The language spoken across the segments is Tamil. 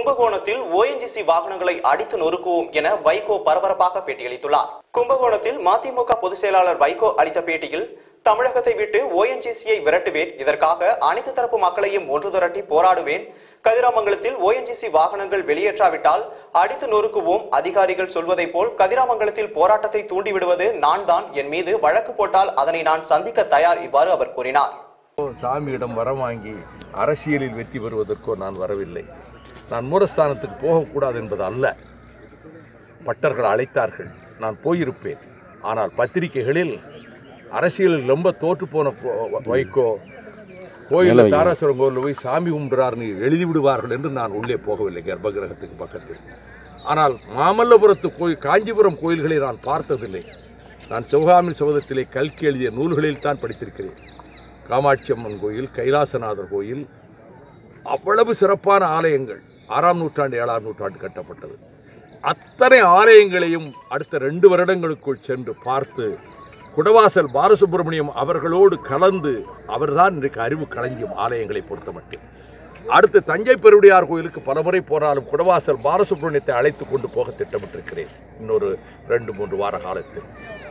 கும்பகோணத்தில் ஓஎன்ஜிசி வாகனங்களை அடித்து நொறுக்குவோம் என வைகோ பரபரப்பாக பேட்டியளித்துள்ளார் கும்பகோணத்தில் மதிமுக பொதுச் செயலாளர் வைகோ அளித்த பேட்டியில் தமிழகத்தை விட்டு ஓஎன்ஜிசியை விரட்டுவேன் இதற்காக அனைத்து தரப்பு மக்களையும் ஒன்று திரட்டி போராடுவேன் கதிராமங்கலத்தில் ஓஎன்ஜிசி வாகனங்கள் வெளியேற்றாவிட்டால் அடித்து நொறுக்குவோம் அதிகாரிகள் சொல்வதைப் போல் கதிராமங்கலத்தில் போராட்டத்தை தூண்டிவிடுவது நான் தான் என் மீது வழக்கு போட்டால் அதனை நான் சந்திக்க தயார் இவ்வாறு அவர் கூறினார் சாமியிடம் வரம் வாங்கி அரசியலில் வெற்றி பெறுவதற்கோ நான் வரவில்லை நான் மூலஸ்தானத்துக்கு போகக்கூடாது என்பது அல்ல பட்டர்கள் அழைத்தார்கள் நான் போயிருப்பேன் ஆனால் பத்திரிகைகளில் அரசியலில் ரொம்ப தோற்று போன போ- வைகோ கோயிலில் தாராசுரம் கோயிலில் போய் சாமி கும்பிடுறாருன்னு எழுதி விடுவார்கள் என்று நான் உள்ளே போகவில்லை கர்ப்பகிரகத்துக்கு பக்கத்தில் ஆனால் மாமல்லபுரத்து கோயில் காஞ்சிபுரம் கோயில்களை நான் பார்த்ததில்லை நான் சிவகாமி சபதத்திலே கல்கி எழுதிய நூல்களில் தான் படித்திருக்கிறேன் காமாட்சி அம்மன் கோயில் கைலாசநாதர் கோயில் அவ்வளவு சிறப்பான ஆலயங்கள் ஆறாம் நூற்றாண்டு ஏழாம் நூற்றாண்டு கட்டப்பட்டது அத்தனை ஆலயங்களையும் அடுத்த ரெண்டு வருடங்களுக்குள் சென்று பார்த்து குடவாசல் பாலசுப்ரமணியம் அவர்களோடு கலந்து அவர்தான் இன்றைக்கு அறிவு களஞ்சியம் ஆலயங்களை பொறுத்தமட்டில் அடுத்து தஞ்சை பெருவுடையார் கோயிலுக்கு பலமுறை போனாலும் குடவாசல் பாலசுப்ரமணியத்தை அழைத்து கொண்டு போக திட்டமிட்டிருக்கிறேன் இன்னொரு ரெண்டு மூன்று வார காலத்தில்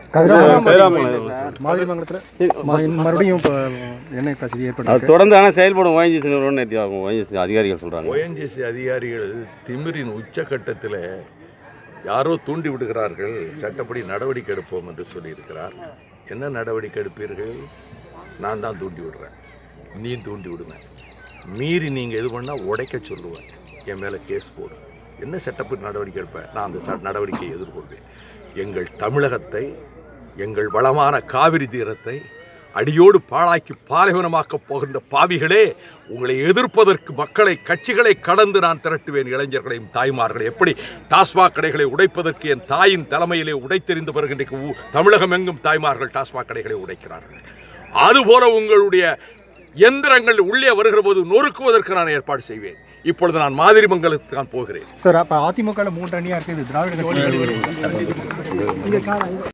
மாதிரிமங்கலத்தில் மறுபடியும் இப்போ எண்ணெய் கசிவு அது ஏற்பட்டு தொடர்ந்து ஆனால் செயல்படும் ஓஎன்ஜிசி நிறுவனம் நேற்று ஆகும் ஓஎன்ஜிசி அதிகாரிகள் சொல்கிறாங்க ஓஎன்ஜிசி அதிகாரிகள் திமிரின் உச்சக்கட்டத்தில் யாரோ தூண்டி விடுகிறார்கள் சட்டப்படி நடவடிக்கை எடுப்போம் என்று சொல்லியிருக்கிறார் என்ன நடவடிக்கை எடுப்பீர்கள் நான் தான் தூண்டி விடுறேன் நீ தூண்டி விடுங்க மீறி நீங்கள் எது பண்ணால் உடைக்க சொல்லுவேன் என் மேலே கேஸ் போடு என்ன சட்டப்படி நடவடிக்கை எடுப்பேன் நான் அந்த ச- நடவடிக்கையை எதிர்கொள்வேன் எங்கள் தமிழகத்தை எங்கள் வளமான காவிரி தீரத்தை அடியோடு பாழாக்கி பாலைவனமாக்கப் போகின்ற பாவிகளே உங்களை எதிர்ப்பதற்கு மக்களை கட்சிகளை கடந்து நான் திரட்டுவேன் இளைஞர்களையும் தாய்மார்களை எப்படி டாஸ்மாக் கடைகளை உடைப்பதற்கு என் தாயின் தலைமையிலே உடைத்தெறிந்து வருகின்ற இன்றைக்கு ஊ- தமிழகம் எங்கும் தாய்மார்கள் டாஸ்மாக் கடைகளை உடைக்கிறார்கள் அதுபோல உங்களுடைய எந்திரங்கள் உள்ளே வருகிற போது நொறுக்குவதற்கு நான் ஏற்பாடு செய்வேன் இப்பொழுது நான் மாதிரி மங்கலத்துக்கு நான் போகிறேன் சார் அப்போ அதிமுகவில் மூன்று அணியாக இருக்குது திராவிட கட்சி